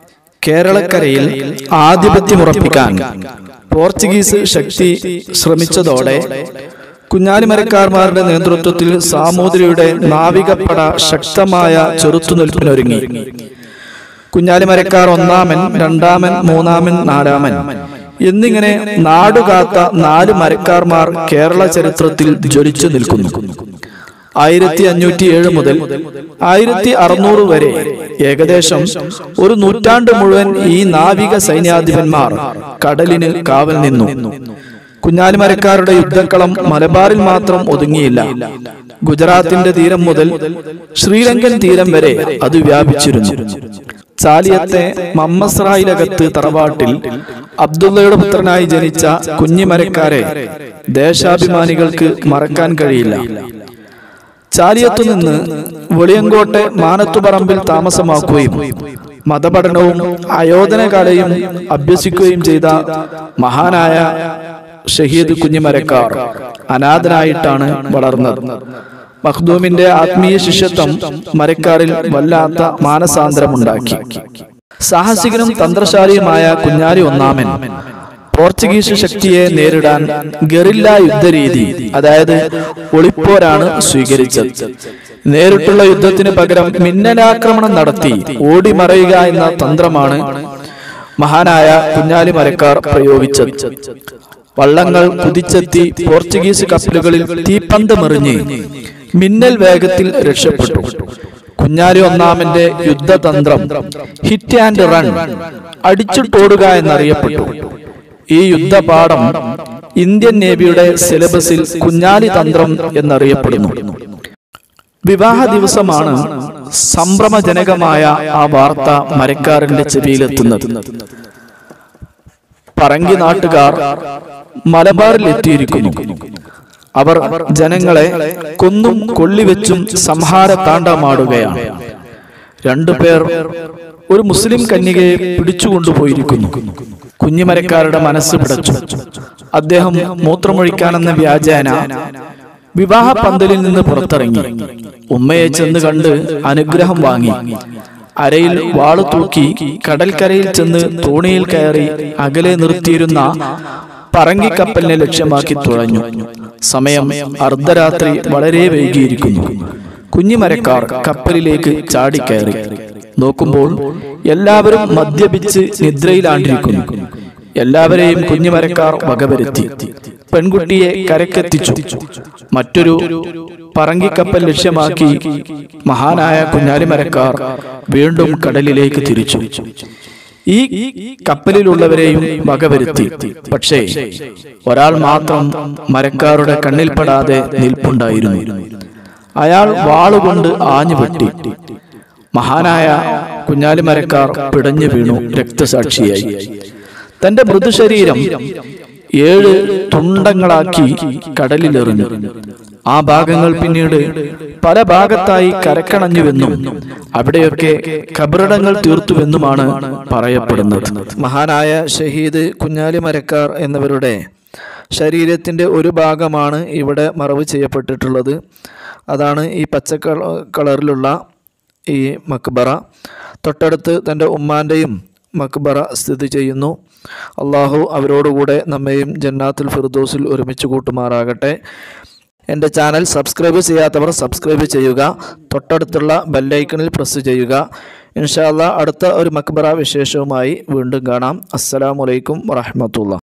കേരളക്കരയിൽ ആധിപത്യമുറപ്പിക്കാൻ പോർച്ചുഗീസ് ശക്തി ശ്രമിച്ചതോടെ കുഞ്ഞാലിമരക്കാർമാരുടെ നേതൃത്വത്തിൽ സാമൂതിരിയുടെ നാവികപ്പട ശക്തമായ ചെറുത്തുനിൽപ്പിനൊരുങ്ങി കുഞ്ഞാലിമരക്കാർ ഒന്നാമൻ രണ്ടാമൻ മൂന്നാമൻ നാലാമൻ എന്നിങ്ങനെ നാടുകാത്ത നാല് മരക്കാർമാർ കേരള ചരിത്രത്തിൽ ജ്വലിച്ചു നിൽക്കുന്നു ആയിരത്തി അഞ്ഞൂറ്റി ഏഴ് മുതൽ ആയിരത്തി അറുന്നൂറ് വരെ ഏകദേശം ഒരു നൂറ്റാണ്ട് മുഴുവൻ ഈ നാവിക സൈന്യാധിപന്മാർ കടലിന് കാവൽ നിന്നു കുഞ്ഞാലിമരക്കാരുടെ യുദ്ധക്കളം മലബാറിൽ മാത്രം ഒതുങ്ങിയില്ല ഗുജറാത്തിന്റെ തീരം മുതൽ ശ്രീലങ്കൻ തീരം വരെ അത് വ്യാപിച്ചിരുന്നു ചാലിയത്തെ മമ്മസ്രായിലകത്ത് തറവാട്ടിൽ അബ്ദുള്ളയുടെ പുത്രനായി ജനിച്ച കുഞ്ഞിമരക്കാരെ ദേശാഭിമാനികൾക്ക് മറക്കാൻ കഴിയില്ല ചാലിയത്തു നിന്ന് വെളിയങ്കോട്ടെ മാനത്തുപറമ്പിൽ താമസമാക്കുകയും മതപഠനവും അയോധന കലയും അഭ്യസിക്കുകയും ചെയ്ത മഹാനായ ഷഹീദ് കുഞ്ഞിമരക്കാർ അനാഥനായിട്ടാണ് വളർന്നത് മഖ്ദൂമിന്റെ ആത്മീയ ശിഷ്യത്വം മരക്കാരിൽ വല്ലാത്ത മാനസാന്തരമുണ്ടാക്കി സാഹസികനും തന്ത്രശാലിയുമായ കുഞ്ഞാലി ഒന്നാമൻ പോർച്ചുഗീസ് ശക്തിയെ നേരിടാൻ ഗറില്ല യുദ്ധരീതി അതായത് ഒളിപ്പോരാണ് സ്വീകരിച്ചത് നേരിട്ടുള്ള യുദ്ധത്തിന് പകരം മിന്നലാക്രമണം നടത്തി ഓടിമറയുക എന്ന തന്ത്രമാണ് മഹാനായ കുഞ്ഞാലി മരക്കാർ പ്രയോഗിച്ചത് വള്ളങ്ങൾ കുതിച്ചെത്തി പോർച്ചുഗീസ് കപ്പലുകളിൽ തീപ്പന്ത് മെറിഞ്ഞ് മിന്നൽ വേഗത്തിൽ രക്ഷപ്പെട്ടു കുഞ്ഞാലി ഒന്നാമന്റെ യുദ്ധതന്ത്രം ഹിറ്റ് ആൻഡ് റൺ അടിച്ചിട്ടോടുക എന്നറിയപ്പെട്ടു ഈ യുദ്ധപാഠം ഇന്ത്യൻ നേവിയുടെ സിലബസിൽ കുഞ്ഞാലി തന്ത്രം എന്നറിയപ്പെടുന്നു വിവാഹ ദിവസമാണ് സംഭ്രമജനകമായ ആ വാർത്ത മരക്കാരന്റെ ചെവിയിലെത്തുന്നത് പറങ്കി നാട്ടുകാർ മലബാറിൽ എത്തിയിരിക്കുന്നു അവർ ജനങ്ങളെ കൊന്നും കൊള്ളിവെച്ചും സംഹാര താണ്ഡമാടുകയാണ് രണ്ടുപേർ ഒരു മുസ്ലിം കന്യകയെ പിടിച്ചുകൊണ്ടുപോയിരിക്കുന്നു കുഞ്ഞിമരക്കാരുടെ മനസ്സ് പിടച്ചു അദ്ദേഹം മൂത്രമൊഴിക്കാനെന്ന വ്യാജേന വിവാഹ പന്തലിൽ നിന്ന് പുറത്തിറങ്ങി ഉമ്മയെ ചെന്ന് കണ്ട് അനുഗ്രഹം വാങ്ങി അരയിൽ വാളു തൂക്കി കടൽക്കരയിൽ ചെന്ന് തോണിയിൽ കയറി അകലെ നിർത്തിയിരുന്ന പറങ്കിക്കപ്പലിനെ ലക്ഷ്യമാക്കി തുഴഞ്ഞു സമയം അർദ്ധരാത്രി വളരെ വൈകിയിരിക്കുന്നു കുഞ്ഞിമരക്കാർ കപ്പലിലേക്ക് ചാടിക്കയറി നോക്കുമ്പോൾ എല്ലാവരും മദ്യപിച്ച് നിദ്രയിലാണ്ടിരിക്കുന്നു എല്ലാവരെയും കുഞ്ഞിമരക്കാർ വകവരുത്തി പെൺകുട്ടിയെ കരക്കെത്തിച്ചു മറ്റൊരു പറങ്കിക്കപ്പൽ ലക്ഷ്യമാക്കി മഹാനായ കുഞ്ഞാലിമരക്കാർ വീണ്ടും കടലിലേക്ക് തിരിച്ചു ഈ കപ്പലിലുള്ളവരെയും വകവരുത്തി പക്ഷേ ഒരാൾ മാത്രം മരക്കാരുടെ കണ്ണിൽപ്പെടാതെ നിൽപ്പുണ്ടായിരുന്നു അയാൾ വാളുകൊണ്ട് ആഞ്ഞു വെട്ടി മഹാനായ കുഞ്ഞാലിമരക്കാർ പിടഞ്ഞു വീണു രക്തസാക്ഷിയായി തന്റെ മൃദുശരീരം ഏഴ് തുണ്ടങ്ങളാക്കി കടലിലെറിഞ്ഞു ആ ഭാഗങ്ങൾ പിന്നീട് പല ഭാഗത്തായി കരക്കണഞ്ഞുവെന്നും അവിടെയൊക്കെ കബറിടങ്ങൾ തീർത്തുവെന്നുമാണ് പറയപ്പെടുന്നത് മഹാനായ ഷഹീദ് കുഞ്ഞാലി മരക്കാർ എന്നിവരുടെ ശരീരത്തിൻ്റെ ഒരു ഭാഗമാണ് ഇവിടെ മറവ് ചെയ്യപ്പെട്ടിട്ടുള്ളത് അതാണ് ഈ പച്ച കളറിലുള്ള ഈ മക്ബറ തൊട്ടടുത്ത് തൻ്റെ ഉമ്മാൻ്റെയും മക്ബറ സ്ഥിതി ചെയ്യുന്നു അള്ളാഹു അവരോടുകൂടെ നമ്മയും ജന്നാത്തുൽ ഫിർദോസിൽ ഒരുമിച്ച് കൂട്ടുമാറാകട്ടെ എൻ്റെ ചാനൽ സബ്സ്ക്രൈബ് ചെയ്യാത്തവർ സബ്സ്ക്രൈബ് ചെയ്യുക തൊട്ടടുത്തുള്ള ബെല്ലൈക്കണിൽ പ്രസ് ചെയ്യുക ഇൻഷാല്ല അടുത്ത ഒരു മക്ബറ വിശേഷവുമായി വീണ്ടും കാണാം അസ്സലാമലൈക്കും വറഹമത്തുള്ള